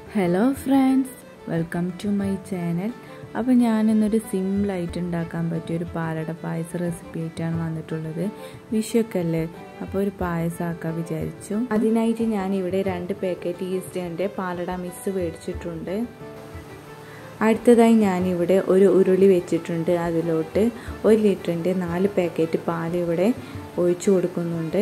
hello friends welcome to my channel അപ്പോൾ ഞാനിന്നൊരു സിമ്പിളായിട്ട് ഉണ്ടാക്കാൻ പറ്റിയ ഒരു പാലട പായസ റെസിപ്പി ആയിട്ടാണ് വന്നിട്ടുള്ളത് വിഷുക്കല്ലേ അപ്പോൾ ഒരു പായസമാക്കാൻ വിചാരിച്ചു അതിനായിട്ട് ഞാൻ ഇവിടെ രണ്ട് പാക്കറ്റ് ഈസ്റ്റേൻ്റെ പാലട മിക്സ് മേടിച്ചിട്ടുണ്ട് അടുത്തതായി ഞാനിവിടെ ഒരു ഉരുളി വെച്ചിട്ടുണ്ട് അതിലോട്ട് ഒരു ലിറ്ററിൻ്റെ നാല് പാക്കറ്റ് പാൽ ഇവിടെ ഒഴിച്ചു കൊടുക്കുന്നുണ്ട്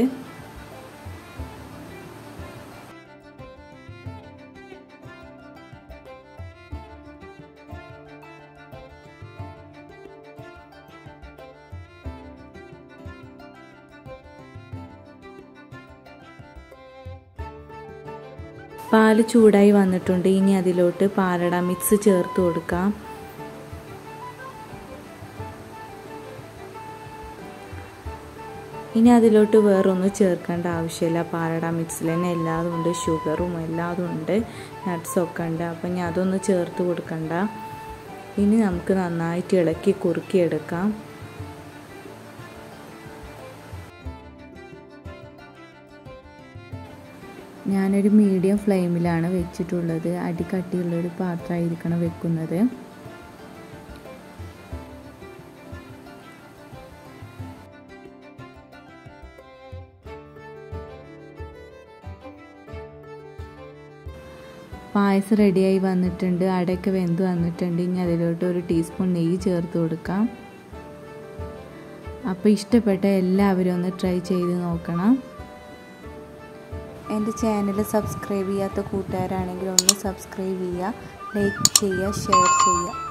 പാല് ചൂടായി വന്നിട്ടുണ്ട് ഇനി അതിലോട്ട് പാലട മിക്സ് ചേർത്ത് കൊടുക്കാം ഇനി അതിലോട്ട് വേറൊന്നും ചേർക്കേണ്ട ആവശ്യമില്ല പാലട മിക്സിൽ തന്നെ എല്ലാതും ഉണ്ട് ഷുഗറും എല്ലാതും ഉണ്ട് നട്ട്സൊക്കെ ഉണ്ട് അപ്പം ഞാൻ അതൊന്നും ചേർത്ത് കൊടുക്കണ്ട ഇനി നമുക്ക് നന്നായിട്ട് ഇളക്കി കുറുക്കിയെടുക്കാം ഞാനൊരു മീഡിയം ഫ്ലെയിമിലാണ് വെച്ചിട്ടുള്ളത് അടിക്കട്ടിയുള്ളൊരു പാത്രമായിരിക്കണം വെക്കുന്നത് പായസം റെഡിയായി വന്നിട്ടുണ്ട് അടയൊക്കെ വെന്ത് വന്നിട്ടുണ്ട് ഇനി അതിലോട്ട് ഒരു ടീസ്പൂൺ നെയ്യ് ചേർത്ത് കൊടുക്കാം അപ്പോൾ ഇഷ്ടപ്പെട്ട എല്ലാവരും ഒന്ന് ട്രൈ ചെയ്ത് നോക്കണം എൻ്റെ ചാനൽ സബ്സ്ക്രൈബ് ചെയ്യാത്ത കൂട്ടുകാരാണെങ്കിൽ ഒന്ന് സബ്സ്ക്രൈബ് ചെയ്യുക ലൈക്ക് ചെയ്യുക ഷെയർ ചെയ്യുക